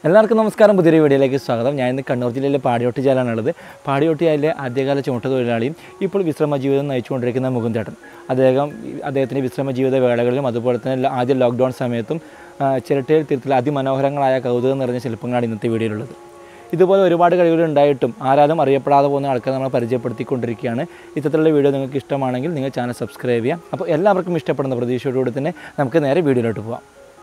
എല്ലാവർക്കും നമസ്കാരം പുതിയൊരു വീഡിയോയിലേക്ക് സ്വാഗതം ഞാൻ ഇന്ന് കണ്ണൂർ ജില്ലയിലെ പാടിയോട്ടി ജയിലാണുള്ളത് പാടിയോട്ടി ജയിലിലെ ആദ്യകാല ചുമട്ട് തൊഴിലാളിയും ഇപ്പോൾ വിശ്രമ ജീവിതം നയിച്ചുകൊണ്ടിരിക്കുന്ന മുകുന്ദേട്ടൻ അദ്ദേഹം അദ്ദേഹത്തിൻ്റെ വിശ്രമ ജീവിത വേളകളിലും അതുപോലെ തന്നെ ല- ആദ്യ ലോക്ക്ഡൗൺ സമയത്തും ആ, ചിരട്ടയിൽ തീർത്തിൽ അതിമനോഹരങ്ങളായ കൗതുകം നിറഞ്ഞ ശില്പങ്ങളാണ് ഇന്നത്തെ വീഡിയോയിലുള്ളത് ഇതുപോലെ ഒരുപാട് കഴിവുകൾ ഉണ്ടായിട്ടും ആരാലും അറിയപ്പെടാതെ പോകുന്ന ആൾക്കാരെ നമ്മൾ പരിചയപ്പെടുത്തിക്കൊണ്ടിരിക്കുകയാണ് ഇത്തരത്തിലുള്ള വീഡിയോ നിങ്ങൾക്ക് ഇഷ്ടമാണെങ്കിൽ നിങ്ങൾ ചാനൽ സബ്സ്ക്രൈബ് ചെയ്യാം അപ്പോൾ എല്ലാവർക്കും ഇഷ്ടപ്പെടുന്ന പ്രതീക്ഷയോടുകൂടി തന്നെ നമുക്ക് നേരെ വീഡിയോയിലോട്ട് പോകാം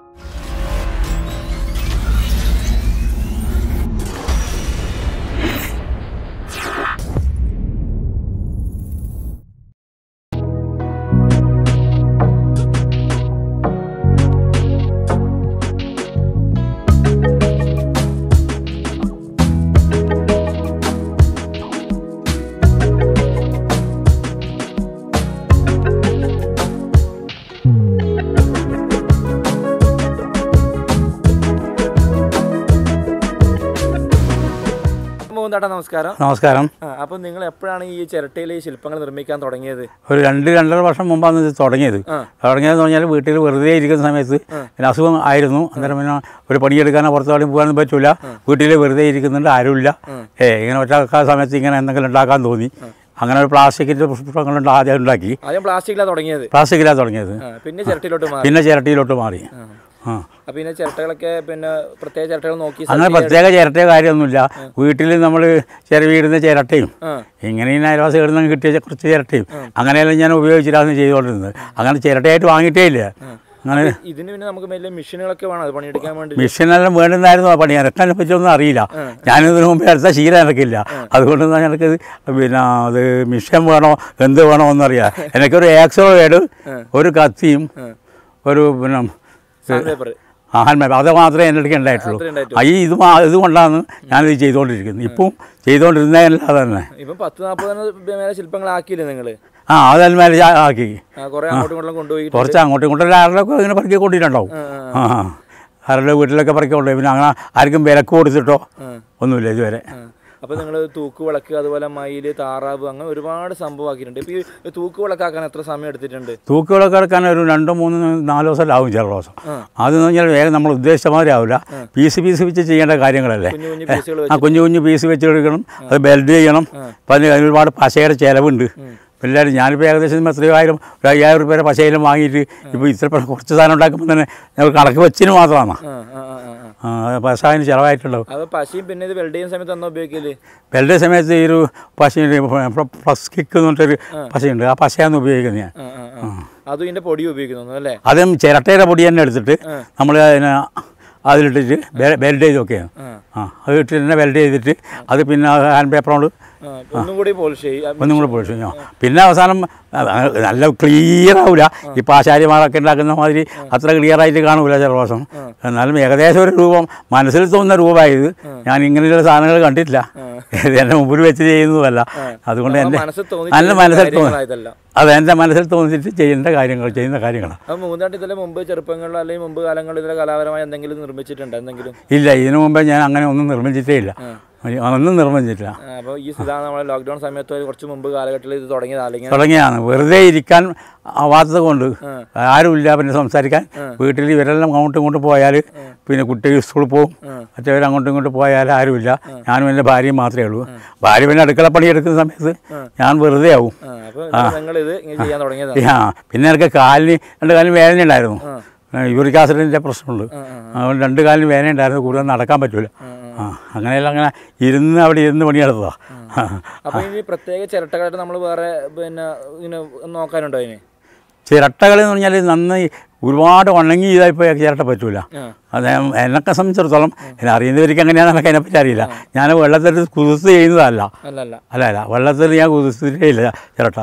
മോഹൻതാട്ട നമസ്കാരം നമസ്കാരം ആ, അപ്പം നിങ്ങൾ എപ്പോഴാണ് ഈ ചിരട്ടയിൽ ഈ ശില്പങ്ങൾ നിർമ്മിക്കാൻ തുടങ്ങിയത് ഒരു രണ്ട് രണ്ടര വർഷം മുമ്പാണ് ഇത് തുടങ്ങിയത് ആ. തുടങ്ങിയതെന്ന് പറഞ്ഞാൽ വീട്ടിൽ വെറുതെ ഇരിക്കുന്ന സമയത്ത് പിന്നെ അസുഖം ആയിരുന്നു അന്നേരം പിന്നെ ഒരു പണിയെടുക്കാനോ പുറത്തോടെ പോകാനൊന്നും പറ്റില്ല വീട്ടിൽ വെറുതെ ഇരിക്കുന്നുണ്ട് ആരുമില്ല ഏ ഇങ്ങനെ ഒറ്റ സമയത്ത് ഇങ്ങനെ എന്തെങ്കിലും ഉണ്ടാക്കാൻ തോന്നി അങ്ങനെ ഒരു പ്ലാസ്റ്റിക്കിൻ്റെ പുഷ്പങ്ങളുണ്ട് ആദ്യം ഉണ്ടാക്കി ആദ്യം പ്ലാസ്റ്റിക്കിലാണ് തുടങ്ങിയത് പ്ലാസ്റ്റിക്കിലാണ് തുടങ്ങിയത് ആ, പിന്നെ ചിരട്ടയിലോട്ട് മാറി പിന്നെ ചിരട്ടിയിലോട്ട് മാറി ആ അപ്പൊ പിന്നെ ചിരട്ടകളൊക്കെ പിന്നെ പ്രത്യേക ചിരട്ടകൾ നോക്കി അങ്ങനെ പ്രത്യേക ചിരട്ടയോ കാര്യമൊന്നുമില്ല വീട്ടിൽ നമ്മൾ ചിരവിയിടുന്ന ചിരട്ടയും ആ. ഇങ്ങനെ ഈ അയൽവാസികളിൽ നിന്ന് കിട്ടിയ കുറച്ച് ചിരട്ടയും അങ്ങനെയെല്ലാം ഞാൻ ഉപയോഗിച്ചിട്ടാണ് ചെയ്തുകൊണ്ടിരുന്നത് അങ്ങനെ ചിരട്ടയായിട്ട് വാങ്ങിയിട്ടേ ഇല്ല അങ്ങനെ ഇതിന് പിന്നെ നമുക്ക് വലിയ മെഷീനുകളൊക്കെ വേണം അത് പണിയെടുക്കാൻ വേണ്ടി മെഷീനെല്ലാം വേണ്ടുന്നായിരുന്നു ആ പണി ഇറക്കാനെ പറ്റിയൊന്നും അറിയില്ല ഞാനിതിനു മുമ്പേ അടുത്ത ശീലം എനിക്കില്ല അതുകൊണ്ട് തന്നെ എനിക്ക് പിന്നെ അത് മിഷൻ വേണോ എന്ത് വേണോ എന്നറിയാം എനിക്കൊരു ഏക്സോ വേട് ഒരു കത്തിയും ഒരു പിന്നെ പേപ്പർ ആഹാൻമേപ്പ് അത് മാത്രമേ എൻ്റെ അടുക്ക് ഉണ്ടായിട്ടുള്ളൂ അത്രേ ഉണ്ടായിട്ടുള്ളൂ. ആ, ഈ ഇത് മാ- ഇതുകൊണ്ടാണ് ഞാനിത് ചെയ്തുകൊണ്ടിരിക്കുന്നത് ഇപ്പം ചെയ്തുകൊണ്ടിരുന്നതല്ലാതെ തന്നെ ഇപ്പം പത്ത് നാൽപ്പതിന് മേലെ ശില്പങ്ങൾ ആക്കിയില്ലേ നിങ്ങള് ആ അതൽമേലെ ആക്കി ആ, കുറെ അങ്ങോട്ടും ഇങ്ങോട്ടും കൊണ്ടുപോയി കുറച്ച് അങ്ങോട്ടും ഇങ്ങോട്ടും ആരുടെയൊക്കെ ഇങ്ങനെ പറക്കി കൊണ്ടിട്ടുണ്ടാവും ആ ആ. ആരുടെ വീട്ടിലൊക്കെ പറക്കി കൊണ്ടുപോയി പിന്നെ അങ്ങനെ ആർക്കും വിലക്ക് കൊടുത്തിട്ടോ ഒന്നുമില്ല ഇതുവരെ അപ്പൊ നിങ്ങൾ തൂക്ക് വിളക്ക് അതുപോലെ മയില് താറാവ് അങ്ങനെ ഒരുപാട് സംഭവം ആക്കിയിട്ടുണ്ട് ഇപ്പൊ ഈ തൂക്ക് വിളക്കാക്കാൻ എത്ര സമയം എടുത്തിട്ടുണ്ട് തൂക്കുകളൊക്കെ എടുക്കാൻ ഒരു രണ്ടോ മൂന്ന് നാല് ദിവസം ആവും ചില ദിവസം അതെന്ന് പറഞ്ഞാൽ വേഗം നമ്മൾ ഉദ്ദേശിച്ച മാതിരി ആവില്ല പീസ് പീസ് വെച്ച് ചെയ്യേണ്ട കാര്യങ്ങളല്ലേ കുഞ്ഞു കുഞ്ഞു പീസുകൾ ആ കുഞ്ഞു കുഞ്ഞു പീസ് വെച്ചെടുക്കണം അത് ബെൽഡ് ചെയ്യണം അപ്പം അതിന് അതിന് ഒരുപാട് പശയുടെ ചിലവുണ്ട് എല്ലാവരും ഞാനിപ്പോൾ ഏകദേശം എത്രയോ ആയിരം ഒരു അയ്യായിരം രൂപയുടെ പശയിലും വാങ്ങിയിട്ട് ഇപ്പോൾ ഇത്ര പ- കുറച്ച് സാധനം ഉണ്ടാക്കുമ്പോൾ തന്നെ ഞങ്ങൾ കണക്ക് വെച്ചിന് മാത്രമാണ് ആ ആ ആ ആ, ആ ആ പശ അതിന് ചിലവായിട്ടുണ്ടാവും അപ്പൊ പശയും പിന്നെ ഇത് വെൽഡ് ചെയ്യുന്ന സമയത്ത് എന്നാ ഉപയോഗിക്കല് വെൽഡ് സമയത്ത് ഈ ഒരു പശയുണ്ട് പ്ലസ് കിക്ക് എന്ന് പറഞ്ഞിട്ടൊരു പശയുണ്ട് ആ പശയാണ് ഉപയോഗിക്കുന്നത് ഞാൻ ആ, ആ, ആ. അതും ഇതിന്റെ പൊടി ഉപയോഗിക്കുന്നു അല്ലേ അതും ചിരട്ടയുടെ പൊടി തന്നെ എടുത്തിട്ട് നമ്മൾ അതിനെ അതിലിട്ടിട്ട് വെൽഡ് ചെയ്തൊക്കെയാണ് ആ അത് ഇട്ടിട്ട് തന്നെ വെൽഡ് ചെയ്തിട്ട് അത് പിന്നെ ഹാൻഡ് പേപ്പർ കൊണ്ട് ആ, ഒന്നും കൂടി പോളിഷ് ചെയ്യും ഒന്നും കൂടെ പൊളിച്ചു ഞാൻ പിന്നെ അവസാനം ആ, നല്ല ക്ലിയർ ആവില്ല ഈ പാശാരിമാരൊക്കെ ഉണ്ടാക്കുന്ന മാതിരി അത്ര ക്ലിയർ ആയിട്ട് കാണൂല ചില ദിവസം എന്നാലും ഏകദേശം ഒരു രൂപം മനസ്സിൽ തോന്നുന്ന രൂപമായത് ഞാൻ ഇങ്ങനെയുള്ള സാധനങ്ങൾ കണ്ടിട്ടില്ല ഇത് എൻ്റെ മുമ്പിൽ വെച്ച് ചെയ്യുന്നതല്ല അതുകൊണ്ട് എൻ്റെ മനസ്സിൽ തോന്നി നല്ല ചെയ്യുന്ന മനസ്സിൽ തോന്നി കാര്യങ്ങളായതല്ല. അത് എൻ്റെ മനസ്സിൽ തോന്നിയിട്ട് ചെയ്യേണ്ട കാര്യങ്ങൾ ചെയ്യുന്ന കാര്യങ്ങളാണ് അപ്പൊ മൂന്നാണ്ട് ഇതിലെ മുമ്പ് ചെറുപ്പങ്ങളിൽ അല്ലെങ്കിൽ മുമ്പ് കാലങ്ങളിൽ ഇതിലെ കലാപരമായി എന്തെങ്കിലും നിർമ്മിച്ചിട്ടുണ്ട് എന്തെങ്കിലും ഇല്ല ഇതിനു മുമ്പേ ഞാൻ അങ്ങനെ ഒന്നും നിർമ്മിച്ചിട്ടേ ഇല്ല ഒന്നും നിർമ്മിച്ചിട്ടില്ല ആ, അപ്പൊ ഈ ഇതാണ് നമ്മുടെ ലോക്ക്ഡൌൺ സമയത്ത് കുറച്ച് മുമ്പ് കാലഘട്ടത്തിൽ ഇത് തുടങ്ങിയത് അല്ലെങ്കിൽ തുടങ്ങിയാണ് വെറുതെ ഇരിക്കാൻ ആവാത്തത് കൊണ്ട് ആരുമില്ല പിന്നെ സംസാരിക്കാൻ വീട്ടിൽ ഇവരെല്ലാം അങ്ങോട്ടും ഇങ്ങോട്ടും പോയാൽ പിന്നെ കുട്ടികൾ സ്കൂളിൽ പോകും മറ്റവർ അങ്ങോട്ടും ഇങ്ങോട്ടും പോയാൽ ആരുമില്ല ഞാനും എൻ്റെ ഭാര്യയും മാത്രമേ ഉള്ളൂ ഭാര്യ പിന്നെ അടുക്കള പണി എടുക്കുന്ന സമയത്ത് ഞാൻ വെറുതെ ആവും അപ്പൊ നിങ്ങൾ ഇത് ഇങ്ങനെ ചെയ്യാൻ തുടങ്ങിയതാണ് ആ പിന്നെ എനിക്ക് കാലിന് രണ്ട് കാലിന് വേദന ഉണ്ടായിരുന്നു യൂറിക് ആസിഡിൻ്റെ പ്രശ്നമുണ്ട് അതുകൊണ്ട് രണ്ട് കാലിന് വേദന ഉണ്ടായിരുന്നു കൂടുതൽ നടക്കാൻ പറ്റില്ല ആ അങ്ങനെയെല്ലാം അങ്ങനെ ഇരുന്ന് അവിടെ ഇരുന്ന് പണിയെടുത്തതാണ് അപ്പൊ ഇനി പ്രത്യേക ചിരട്ടകളായിട്ട് നമ്മൾ വേറെ പിന്നെ ഇങ്ങനെ നോക്കാനുണ്ടോ അതിന് ചിരട്ടകൾ എന്ന് പറഞ്ഞാൽ നന്നായി ഒരുപാട് ഉണങ്ങി ഇതായിപ്പോൾ ചിരട്ട പറ്റൂല ആ. അത് എന്നെക്കെ സംബന്ധിച്ചിടത്തോളം എന്നെ അറിയുന്നവർക്ക് എങ്ങനെയാണെന്ന് എനിക്ക് അതിനെപ്പറ്റി അറിയില്ല ഞാൻ വെള്ളത്തിൽ കുതിർത്ത് ചെയ്യുന്നതല്ല അല്ല അല്ല അല്ല അല്ല വെള്ളത്തിൽ ഞാൻ കുതിർത്തിട്ടേ ഇല്ല ചിരട്ട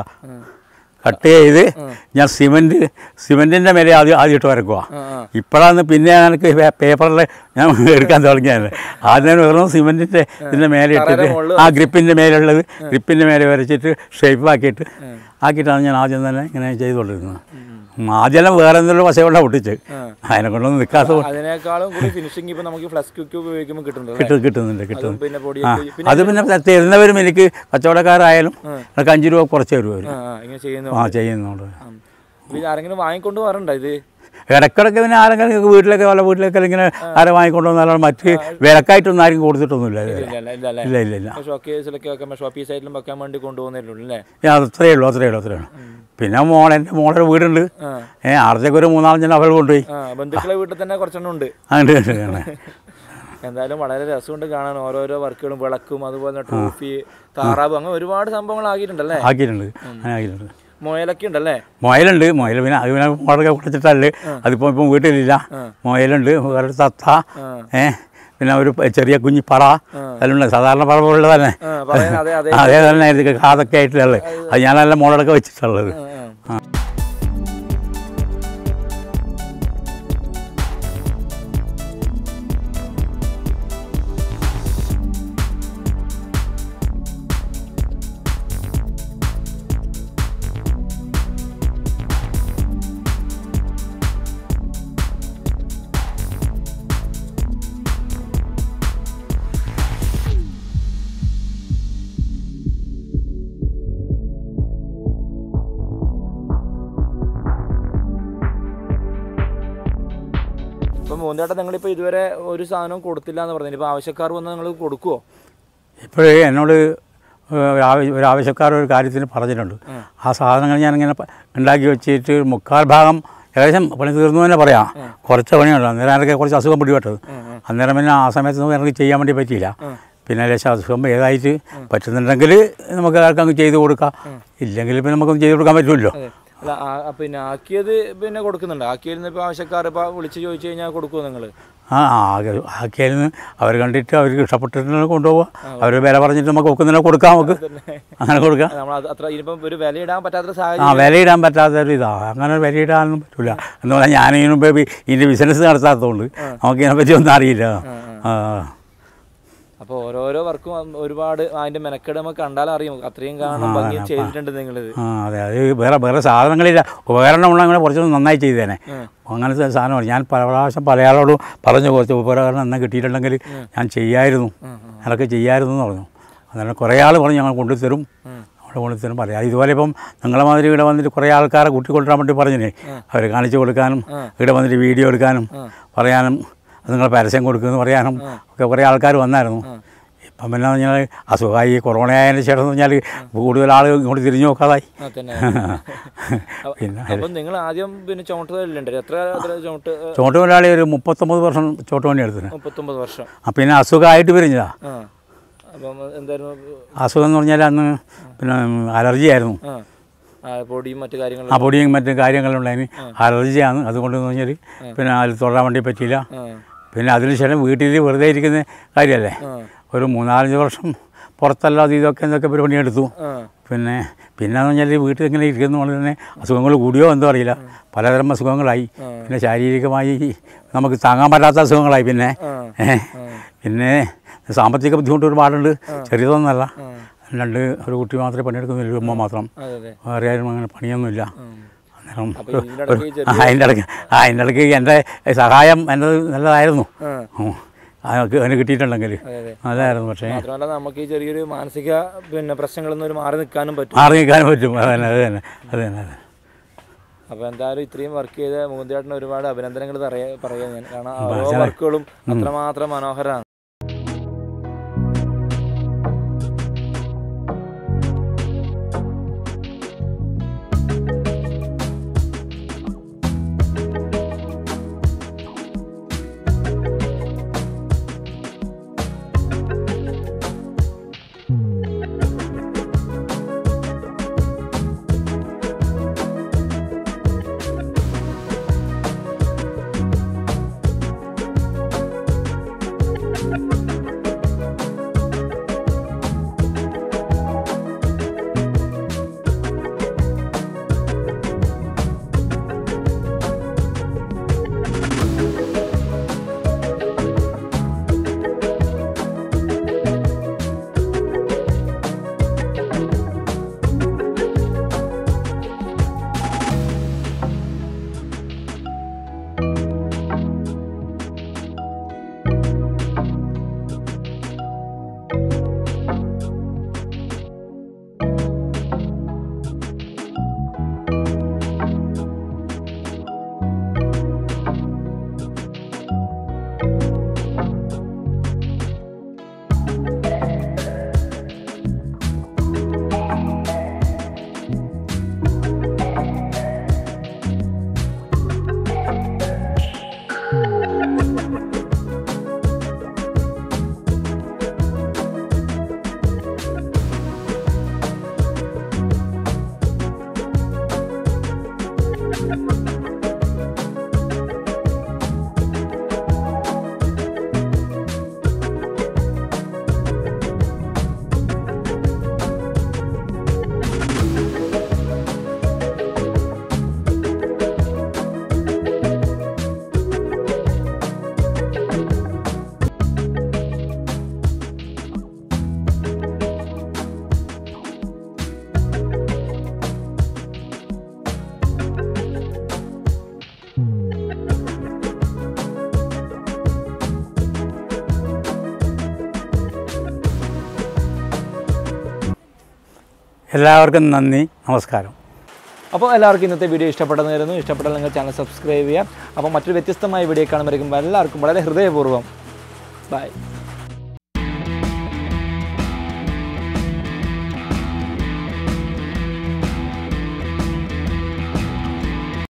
കട്ട് ചെയ്ത് ഞാൻ സിമൻറ്റ് സിമൻറ്റിൻ്റെ മേലെ ആദ്യം ആദ്യമായിട്ട് വരക്കുക ആ ആ ഇപ്പോഴാണ് പിന്നെ എനിക്ക് പേപ്പറിൽ ഞാൻ എടുക്കാൻ തുടങ്ങിയത് ആദ്യം വെറും സിമൻറ്റിൻ്റെ ഇതിൻ്റെ മേലെ ഇട്ടിട്ട് മുകളിൽ ആ ഗ്രിപ്പിൻ്റെ മേലുള്ളത് ഗ്രിപ്പിൻ്റെ മേലെ വരച്ചിട്ട് ഷേപ്പ് ആക്കിയിട്ട് ആക്കിയിട്ടാണ് ഞാൻ ആദ്യം തന്നെ ഇങ്ങനെ ചെയ്തുകൊണ്ടിരുന്നത് ആദ്യമെല്ലാം വേറെ എന്തെങ്കിലും വശകൊണ്ടാണ് ഒട്ടിച്ച് അതിനെ കൊണ്ടൊന്നും നിൽക്കാത്ത അതിനേക്കാളും കൂടി ഫിനിഷിംഗ് ഇപ്പൊ നമുക്ക് ഫ്ലക്സ് ക്യൂക്ക് ഉപയോഗിക്കുമ്പോൾ കിട്ടുന്നുണ്ട് കിട്ടും കിട്ടുന്നുണ്ട് കിട്ടുന്നുണ്ട് പിന്നെ പൊടി ആ അത് പിന്നെ തരുന്നവരും എനിക്ക് കച്ചവടക്കാരായാലും എനിക്ക് അഞ്ച് രൂപ കുറച്ച് തരും അവർ ആ ആ, ഇങ്ങനെ ചെയ്യുന്നു ആ ചെയ്യുന്നുണ്ട് ഇത് ആരെങ്കിലും വാങ്ങിക്കൊണ്ട് വരണ്ട ഇത് ഇടയ്ക്കിടയ്ക്ക് പിന്നെ ആരെങ്കിലും വീട്ടിലൊക്കെ വല്ല വീട്ടിലൊക്കെ ഇങ്ങനെ ആരെ വാങ്ങിക്കൊണ്ട് വന്നാലും മറ്റ് വിലക്കായിട്ടൊന്നും ആരും കൊടുത്തിട്ടൊന്നുമില്ല ഇതുവരെ. ഇല്ല ഇല്ല ഇല്ല ഇല്ല ഇല്ല ഇല്ല ഷോക്കേസിലൊക്കെ വെക്കാൻ ഷോപ്പീസ് സൈഡിലും വെക്കാൻ വേണ്ടി കൊണ്ടുപോകുന്നേ അല്ലേ ഏ, അത് അത്രയേ ഉള്ളൂ അത്രയേ ഉള്ളൂ അത്രയേ ഉള്ളൂ പിന്നെ മോളെ എൻ്റെ മോളൊരു വീടുണ്ട് ആ ഏ ആടത്തേക്ക് ഒരു മൂന്നാലഞ്ചെണ്ണം അവൾ കൊണ്ടുപോയി ആ ബന്ധുക്കളെ വീട്ടിൽ തന്നെ കുറച്ചെണ്ണം ഉണ്ട് അങ്ങനെ ഉണ്ട്, അങ്ങനെ. എന്തായാലും വളരെ രസമുണ്ട് കാണാൻ ഓരോരോ വർക്കുകളും വിളക്കും അതുപോലെ ട്രോഫി താറാവ് അങ്ങനെ ഒരുപാട് സംഭവങ്ങൾ ആക്കിയിട്ടുണ്ടല്ലേ ആക്കിയിട്ടുണ്ട് അങ്ങനെ ആക്കിയിട്ടുണ്ട് മുയലൊക്കെ ഉണ്ടല്ലേ മുയലുണ്ട് മുയൽ പിന്നെ അത് പിന്നെ മുളക് കുടിച്ചിട്ടല്ലേ അതിപ്പോൾ ഇപ്പം വീട്ടിലില്ല മുയലുണ്ട് വേറെ തത്ത ആ. ഏ പിന്നെ ഒരു പ- ചെറിയ കുഞ്ഞി പറ എല്ലാം ഉണ്ട് സാധാരണ പറ പോലെ തന്നെ ആ പറയാൻ അതെ അതെ അതേ തന്നെ ഇത് കാതൊക്കെ ആയിട്ടുള്ളത് അത് ഞാനെല്ലാം മോളൊക്കെ വെച്ചിട്ടുള്ളത് ആ, ആ. ഇപ്പൊ മൂന്നേട്ടൻ നിങ്ങളിപ്പോ ഇതുവരെ ഒരു സാധനവും കൊടുത്തില്ല എന്ന് പറഞ്ഞു ഇപ്പൊ ആവശ്യക്കാർ വന്നാൽ നിങ്ങൾ കൊടുക്കുവോ ഇപ്പോഴേ എന്നോട് ഒരു ആവശ്യ- ഒരു ആവശ്യക്കാർ ഒരു കാര്യത്തിന് പറഞ്ഞിട്ടുണ്ട് ആ സാധനങ്ങൾ ഞാനിങ്ങനെ പ- ഉണ്ടാക്കി വെച്ചിട്ട് ഒരു മുക്കാൽ ഭാഗം ഏകദേശം പണി തീർന്നു തന്നെ പറയാം കുറച്ച് പണിയുണ്ട് അന്നേരം എനിക്ക് കുറച്ച് അസുഖം പിടിപെട്ടത് അന്നേരം പിന്നെ ആ സമയത്ത് എനിക്ക് ചെയ്യാൻ വേണ്ടി പറ്റിയില്ല പിന്നെ ലേശം അസുഖം ഏതായിട്ട് പറ്റുന്നുണ്ടെങ്കിൽ നമുക്ക് ആർക്കങ്ങ് ചെയ്ത് കൊടുക്കാം ഇല്ലെങ്കിൽ പിന്നെ നമുക്കൊന്നും ചെയ്ത് കൊടുക്കാൻ പറ്റുമല്ലോ അതെ അല്ല ആ- ആ പിന്നെ ആക്കിയത് പിന്നെ കൊടുക്കുന്നുണ്ട് ആക്കിയതിൽ ഇപ്പൊ ആവശ്യക്കാർ ഇപ്പൊ വിളിച്ച് ചോദിച്ചു കഴിഞ്ഞാൽ കൊടുക്കുമോ നിങ്ങൾ ആ ആകെ ആക്കിയായിരുന്നു അവർ കണ്ടിട്ട് അവർക്ക് ഇഷ്ടപ്പെട്ടിട്ടുണ്ടെങ്കിൽ കൊണ്ടുപോവുക അവർ വില പറഞ്ഞിട്ട് നമുക്ക് ഒക്കുന്നില്ല കൊടുക്കാം നമുക്ക് അങ്ങനെ കൊടുക്കാം നമ്മൾ അത് അത്ര ഇനിയിപ്പം ഒരു വില ഇടാൻ പറ്റാത്ത ആ സാഹചര്യം വിലയിടാൻ പറ്റാത്തൊരു ഇതാണ് അങ്ങനെ വിലയിടാനൊന്നും പറ്റില്ല എന്ന് പറഞ്ഞാൽ ഞാൻ ഇതിനു മുമ്പ് ഇതിൻ്റെ ബിസിനസ് നടത്താത്തതുകൊണ്ട് നമുക്ക് ഇതിനെപ്പറ്റി ഒന്നും അറിയില്ല ആ അപ്പോൾ ഓരോരോ വർക്കും ഒരുപാട് അതിന്റെ മെനക്കെട് നമുക്ക് കണ്ടാലും അറിയും അത്രയും കാണാൻ ഭംഗി ചെയ്തിട്ടുണ്ട് നിങ്ങളിത് ആ അതെ അത് വേറെ വേറെ സാധനങ്ങളില്ല ഉപകരണം ഉണ്ടെങ്കിൽ കുറച്ചൊന്ന് നന്നായി ചെയ്തേനെ അങ്ങനത്തെ സാധനമാണ് ഞാൻ പല പ്രാവശ്യം പല ആളോടും പറഞ്ഞു കുറച്ച് ഉപകരണം എന്നാൽ കിട്ടിയിട്ടുണ്ടെങ്കിൽ ഞാൻ ചെയ്യായിരുന്നു അതൊക്കെ ചെയ്യായിരുന്നു എന്ന് പറഞ്ഞു അങ്ങനെ കുറേ ആൾ പറഞ്ഞു ഞങ്ങൾ കൊണ്ടുതരും അവിടെ കൊണ്ടുതരും പറയാം ഇതുപോലെ ഇപ്പം നിങ്ങളെ മാതിരി ഇവിടെ വന്നിട്ട് കുറേ ആൾക്കാരെ കൂട്ടിക്കൊണ്ടുവരാൻ വേണ്ടി പറഞ്ഞില്ലേ അവർ കാണിച്ചു കൊടുക്കാനും ഇവിടെ വന്നിട്ട് വീഡിയോ എടുക്കാനും പറയാനും അത് നിങ്ങൾ പരസ്യം കൊടുക്കുമെന്ന് പറയാനും ഒക്കെ കുറേ ആൾക്കാർ വന്നായിരുന്നു ഇപ്പം പിന്നെ പറഞ്ഞാൽ അസുഖമായി കൊറോണ ആയതിന് ശേഷം എന്ന് പറഞ്ഞാൽ കൂടുതൽ ആളുകൾ ഇങ്ങോട്ട് തിരിഞ്ഞു നോക്കാതായി ആ തന്നെ പിന്നെ അപ്പൊ നിങ്ങൾ ആദ്യം പിന്നെ ചുമട്ടുതല്ലുണ്ട് എത്ര എത്ര ചുമട്ട് ഏ, ചോട്ടുമലയാളി ഒരു മുപ്പത്തൊമ്പത് വർഷം ചോട്ടുപണി എടുത്തിന് മുപ്പത്തൊമ്പത് വർഷം ആ പിന്നെ അസുഖമായിട്ട് പിരിഞ്ഞതാ ആ അപ്പം എന്തായിരുന്നു അസുഖം എന്ന് പറഞ്ഞാൽ അന്ന് പിന്നെ അലർജി ആയിരുന്നു ആ ആ, പൊടിയും മറ്റു കാര്യങ്ങളും ആ പൊടിയും മറ്റു കാര്യങ്ങളുണ്ടായിരുന്നു അലർജിയാണ് അതുകൊണ്ട് എന്ന് പറഞ്ഞാൽ പിന്നെ അതിൽ തൊടാൻ വേണ്ടി പറ്റിയില്ല ആ പിന്നെ അതിനുശേഷം വീട്ടിൽ വെറുതെ ഇരിക്കുന്ന കാര്യമല്ലേ ആ ഒരു മൂന്നാലഞ്ച് വർഷം പുറത്തല്ലാതെ ഇതൊക്കെ എന്തൊക്കെ പരിപാടി എടുത്തു ആ പിന്നെ പിന്നെ എന്ന് പറഞ്ഞാൽ വീട്ടിൽ ഇങ്ങനെ ഇരിക്കുന്ന കൊണ്ട് തന്നെ അസുഖങ്ങൾ കൂടിയോ എന്തോ അറിയില്ല പലതരം അസുഖങ്ങളായി പിന്നെ ശാരീരികമായി നമുക്ക് താങ്ങാൻ പറ്റാത്ത അസുഖങ്ങളായി പിന്നെ ആ. ഏ. പിന്നെ സാമ്പത്തിക ബുദ്ധിമുട്ട് ഒരുപാടുണ്ട് ചെറിയതൊന്നല്ല രണ്ട് ഒരു കുട്ടി മാത്രമേ പണിയെടുക്കുന്നില്ല ഉമ്മ മാത്രം അതെ അതെ വേറെ ആരും അങ്ങനെ പണിയൊന്നുമില്ല അന്നേരം അപ്പൊ ഇതിന്റെ ഇടയ്ക്ക് ഈ ആ, അതിൻ്റെ ഇടയ്ക്ക് ആ അതിൻ്റെ ഇടയ്ക്ക് എൻ്റെ സഹായം എൻ്റെ നല്ലതായിരുന്നു ആ ഉം. അതൊക്കെ അതിന് കിട്ടിയിട്ടുണ്ടെങ്കിൽ അതെ അതെ നല്ലതായിരുന്നു പക്ഷേ മാത്രമല്ല നമുക്ക് ഈ ചെറിയൊരു മാനസിക പിന്നെ പ്രശ്നങ്ങളിൽ നിന്ന് ഒരു മാറി നിൽക്കാനും പറ്റും മാറി നിൽക്കാൻ പറ്റും അത് തന്നെ അത് തന്നെ അത് തന്നെ അത് തന്നെ. അപ്പോൾ എന്തായാലും ഇത്രയും വർക്ക് ചെയ്ത മുകുന്ദേട്ടന് ഒരുപാട് അഭിനന്ദനങ്ങൾ പറയാ പറയാ ഞാൻ കാരണം ഓരോ വർക്കുകളും അത്രമാത്രം മനോഹരമാണ് എല്ലാവർക്കും നന്ദി നമസ്കാരം അപ്പോൾ എല്ലാവർക്കും ഇന്നത്തെ വീഡിയോ ഇഷ്ടപ്പെട്ടെന്നായിരുന്നു ഇഷ്ടപ്പെട്ടാൽ നിങ്ങൾ ചാനൽ സബ്സ്ക്രൈബ് ചെയ്യാം അപ്പോൾ മറ്റൊരു വ്യത്യസ്തമായ വീഡിയോ കാണുമ്പോഴേക്കും എല്ലാവർക്കും വളരെ ഹൃദയപൂർവ്വം ബൈ